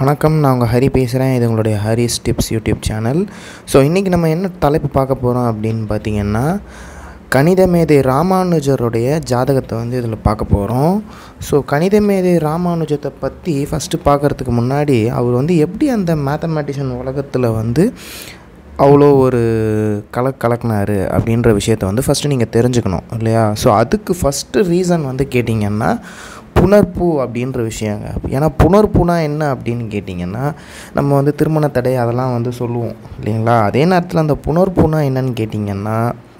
வணக்கம் நான் உங்கள் ஹரி பேசுகிறேன் இது உங்களுடைய Hari's tips YouTube channel so இன்றைக்கி நம்ம என்ன தலைப்பு பார்க்க போகிறோம் அப்படின்னு பார்த்தீங்கன்னா கணிதமேதை ராமானுஜருடைய ஜாதகத்தை வந்து இதில் பார்க்க போகிறோம் ஸோ கணிதமேதை ராமானுஜத்தை பற்றி ஃபஸ்ட்டு பார்க்குறதுக்கு முன்னாடி அவர் வந்து எப்படி அந்த மேத்தமேட்டிஷியன் உலகத்தில் வந்து அவ்வளோ ஒரு கலக் கலக்குனாரு அப்படின்ற விஷயத்த வந்து ஃபஸ்ட்டு நீங்கள் தெரிஞ்சுக்கணும் இல்லையா ஸோ அதுக்கு ஃபஸ்ட்டு ரீசன் வந்து கேட்டிங்கன்னா புணர்ப்பு அப்படின்ற விஷயங்க ஏன்னா புணர்ப்புனா என்ன அப்படின்னு கேட்டிங்கன்னா நம்ம வந்து திருமண தடை அதெல்லாம் வந்து சொல்லுவோம் இல்லைங்களா அதே நேரத்தில் அந்த புணர்ப்புனா என்னன்னு கேட்டிங்கன்னா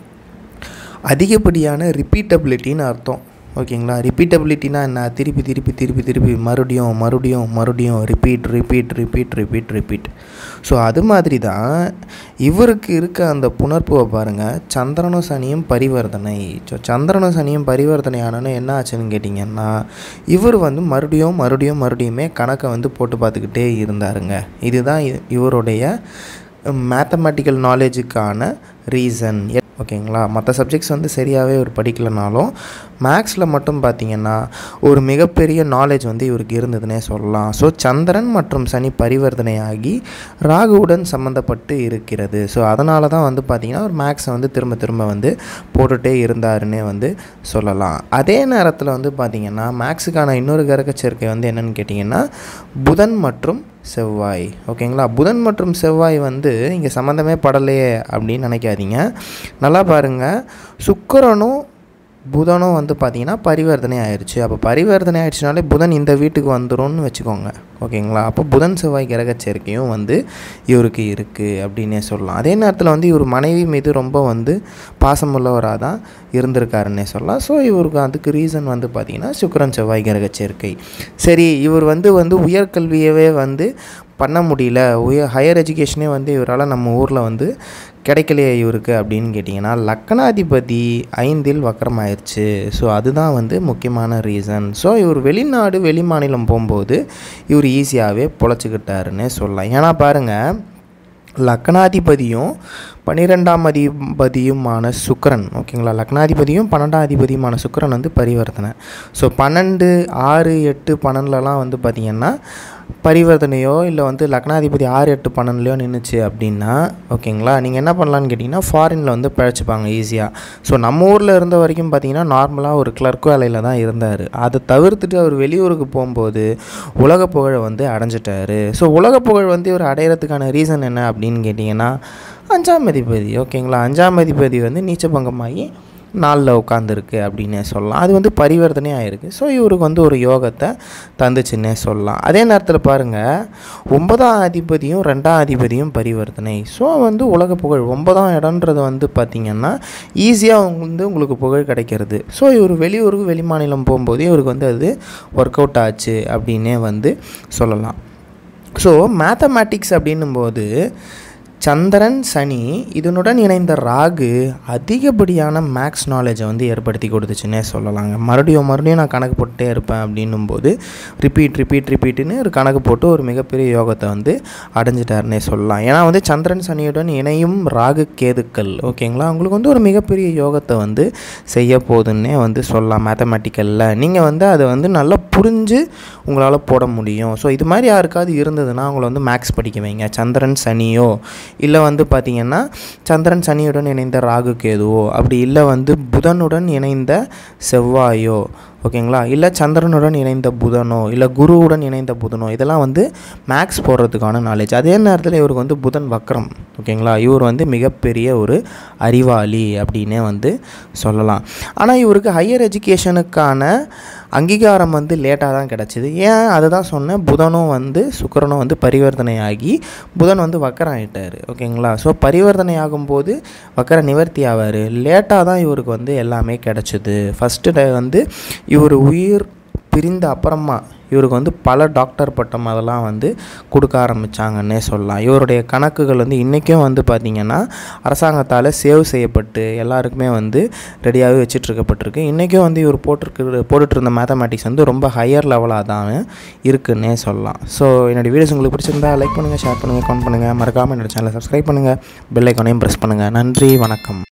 அதிகப்படியான ரிப்பீட்டபிலிட்டின்னு அர்த்தம் ஓகேங்களா ரிப்பீட்டபிலிட்டினா என்ன திருப்பி திருப்பி திருப்பி திருப்பி மறுபடியும் மறுபடியும் மறுபடியும் repeat repeat repeat repeat repeat so அது மாதிரி தான் இவருக்கு இருக்க அந்த புணர்ப்புவை பாருங்கள் சந்திரனும் சனியும் பரிவர்த்தனை ஸோ சந்திரனும் சனியும் பரிவர்த்தனை ஆனோன்னு என்ன ஆச்சுன்னு கேட்டிங்கன்னா இவர் வந்து மறுபடியும் மறுபடியும் மறுபடியுமே கணக்கை வந்து போட்டு பார்த்துக்கிட்டே இருந்தாருங்க இதுதான் இ- இவருடைய மேத்தமேட்டிக்கல் நாலேஜுக்கான ரீசன் ஓகேங்களா மற்ற சப்ஜெக்ட்ஸ் வந்து சரியாகவே இவர் படிக்கலைனாலும் மேக்ஸில் மட்டும் பார்த்தீங்கன்னா ஒரு மிகப்பெரிய நாலேஜ் வந்து இவருக்கு இருந்ததுன்னே சொல்லலாம் ஸோ சந்திரன் மற்றும் சனி பரிவர்த்தனையாகி ராகுவுடன் சம்மந்தப்பட்டு இருக்கிறது ஸோ அதனால தான் வந்து பார்த்திங்கன்னா ஒரு மேக்ஸை வந்து திரும்ப திரும்ப வந்து போட்டுகிட்டே இருந்தாருன்னே வந்து சொல்லலாம் அதே நேரத்தில் வந்து பார்த்திங்கன்னா மேக்ஸுக்கான இன்னொரு கிரக சேர்க்கை வந்து என்னென்னு கேட்டிங்கன்னா புதன் மற்றும் செவ்வாய் ஓகேங்களா புதன் மற்றும் செவ்வாய் வந்து இங்கே சம்மந்தமே படலையே அப்படின்னு நினைக்காதீங்க நல்லா பாருங்கள் சுக்கிரனும் புதனும் வந்து பார்த்திங்கன்னா பரிவர்த்தனை ஆயிடுச்சு அப்போ பரிவர்த்தனை ஆயிடுச்சுனாலே புதன் இந்த வீட்டுக்கு வந்துரும்னு வச்சுக்கோங்க ஓகேங்களா அப்போ புதன் செவ்வாய் கிரக சேர்க்கையும் வந்து இவருக்கு இருக்குது அப்படின்னே சொல்லலாம் அதே நேரத்தில் வந்து இவர் மனைவி மீது ரொம்ப வந்து பாசமுள்ளவராக தான் இருந்திருக்காருன்னே சொல்லலாம் ஸோ இவருக்கு அதுக்கு ரீசன் வந்து பார்த்திங்கன்னா சுக்கிரன் செவ்வாய் கிரக சேர்க்கை சரி இவர் வந்து வந்து உயர்கல்வியவே வந்து பண்ண முடியல உயர் ஹையர் எஜுகேஷனே வந்து இவரால் நம்ம ஊரில் வந்து கிடைக்கலையே இவருக்கு அப்படின்னு கேட்டிங்கன்னா லக்கணாதிபதி ஐந்தில் வக்கரமாயிருச்சு ஸோ அதுதான் வந்து முக்கியமான ரீசன் ஸோ இவர் வெளிநாடு வெளி மாநிலம் போகும்போது இவர் ஈஸியாகவே பொழைச்சிக்கிட்டாருன்னு சொல்லலாம் ஏன்னா பாருங்கள் லக்னாதிபதியும் பன்னிரெண்டாம் அதிபதியுமான சுக்கிரன் ஓகேங்களா லக்னாதிபதியும் பன்னெண்டாம் அதிபதியுமான சுக்கிரன் வந்து பரிவர்த்தனை ஸோ பன்னெண்டு ஆறு எட்டு பன்னெண்டுலலாம் வந்து பார்த்திங்கன்னா பரிவர்த்தனையோ இல்லை வந்து லக்னாதிபதி ஆறு எட்டு பன்னெண்டுலையோ நின்றுச்சு அப்படின்னா ஓகேங்களா நீங்கள் என்ன பண்ணலான்னு கேட்டிங்கன்னா ஃபாரினில் வந்து பிழைச்சிப்பாங்க ஈஸியாக ஸோ நம்ம ஊரில் இருந்த வரைக்கும் பார்த்தீங்கன்னா நார்மலாக ஒரு கிளர்க் வேலையில் தான் இருந்தார் அதை தவிர்த்துட்டு அவர் வெளியூருக்கு போகும்போது உலக புகழை வந்து அடைஞ்சிட்டாரு ஸோ உலக புகழ் வந்து இவர் அடையிறதுக்கான ரீசன் என்ன அப்படின்னு கேட்டிங்கன்னா அஞ்சாம் அதிபதி ஓகேங்களா அஞ்சாம் அதிபதி வந்து நீச்சபங்கமாகி நாளில் உட்காந்துருக்கு அப்படின்னே சொல்லலாம் அது வந்து பரிவர்த்தனை ஆகிருக்கு ஸோ இவருக்கு வந்து ஒரு யோகத்தை தந்துச்சுன்னே சொல்லலாம் அதே நேரத்தில் பாருங்கள் ஒன்பதாம் அதிபதியும் ரெண்டாம் அதிபதியும் பரிவர்த்தனை ஸோ வந்து உலக புகழ் ஒன்பதாம் இடன்றது வந்து பார்த்திங்கன்னா ஈஸியாக வந்து உங்களுக்கு புகழ் கிடைக்கிறது ஸோ இவர் வெளியூருக்கு வெளி மாநிலம் போகும்போது இவருக்கு வந்து அது ஒர்க் அவுட் ஆச்சு அப்படின்னே வந்து சொல்லலாம் ஸோ மேத்தமேட்டிக்ஸ் அப்படின்னும்போது சந்திரன் சனி இதனுடன் இணைந்த ராகு அதிகப்படியான மேக்ஸ் நாலேஜை வந்து ஏற்படுத்தி கொடுத்துச்சுன்னே சொல்லலாங்க மறுபடியும் மறுபடியும் நான் கணக்கு போட்டுட்டே இருப்பேன் அப்படின்னும் போது ரிப்பீட் ரிப்பீட் ரிப்பீட்டுன்னு ஒரு கணக்கு போட்டு ஒரு மிகப்பெரிய யோகத்தை வந்து அடைஞ்சிட்டாருன்னே சொல்லலாம் ஏன்னா வந்து சந்திரன் சனியுடன் இணையும் ராகு கேதுக்கள் ஓகேங்களா உங்களுக்கு வந்து ஒரு மிகப்பெரிய யோகத்தை வந்து செய்ய போகுதுன்னே வந்து சொல்லலாம் மேத்தமெட்டிக்கலில் நீங்கள் வந்து அதை வந்து நல்லா புரிஞ்சு உங்களால் போட முடியும் ஸோ இது மாதிரி யாருக்காவது இருந்ததுன்னா அவங்கள வந்து மேக்ஸ் படிக்க வைங்க சந்திரன் சனியோ இல்லை வந்து பார்த்திங்கன்னா சந்திரன் சனியுடன் இணைந்த ராகு கேதுவோ அப்படி இல்லை வந்து புதனுடன் இணைந்த செவ்வாயோ ஓகேங்களா இல்லை சந்திரனுடன் இணைந்த புதனோ இல்லை குருவுடன் இணைந்த புதனோ இதெல்லாம் வந்து மேக்ஸ் போடுறதுக்கான நாலேஜ் அதே நேரத்தில் இவருக்கு வந்து புதன் வக்ரம் ஓகேங்களா இவர் வந்து மிகப்பெரிய ஒரு அறிவாளி அப்படின்னே வந்து சொல்லலாம் ஆனால் இவருக்கு ஹையர் எஜுகேஷனுக்கான அங்கீகாரம் வந்து லேட்டாக தான் கிடச்சிது ஏன் அதை தான் சொன்னேன் புதனும் வந்து சுக்கிரனும் வந்து பரிவர்த்தனை ஆகி புதன் வந்து வக்கரம் ஆகிட்டார் ஓகேங்களா ஸோ பரிவர்த்தனை ஆகும்போது வக்கர நிவர்த்தி ஆவார் லேட்டாக தான் இவருக்கு வந்து எல்லாமே கிடச்சிது ஃபஸ்ட்டு வந்து இவர் உயிர் பிரிந்த அப்புறமா இவருக்கு வந்து பல டாக்டர் பட்டம் அதெல்லாம் வந்து கொடுக்க ஆரம்பித்தாங்கன்னே சொல்லலாம் இவருடைய கணக்குகள் வந்து இன்றைக்கும் வந்து பார்த்திங்கன்னா அரசாங்கத்தால் சேவ் செய்யப்பட்டு எல்லாருக்குமே வந்து ரெடியாகவே வச்சிட்ருக்கப்பட்டிருக்கு இன்றைக்கும் வந்து இவர் போட்டிருக்கு போட்டுட்டு இருந்த மேத்தமேட்டிக்ஸ் வந்து ரொம்ப ஹையர் லெவலாக தான் இருக்குன்னே சொல்லலாம் ஸோ என்னுடைய வீடியோஸ் உங்களுக்கு பிடிச்சிருந்தா லைக் பண்ணுங்கள் ஷேர் பண்ணுங்கள் கமெண்ட் பண்ணுங்கள் மறக்காமல் என்னோட சேனலை சப்ஸ்கிரைப் பண்ணுங்கள் பெல் ஐக்கானையும் ப்ரெஸ் பண்ணுங்கள் நன்றி வணக்கம்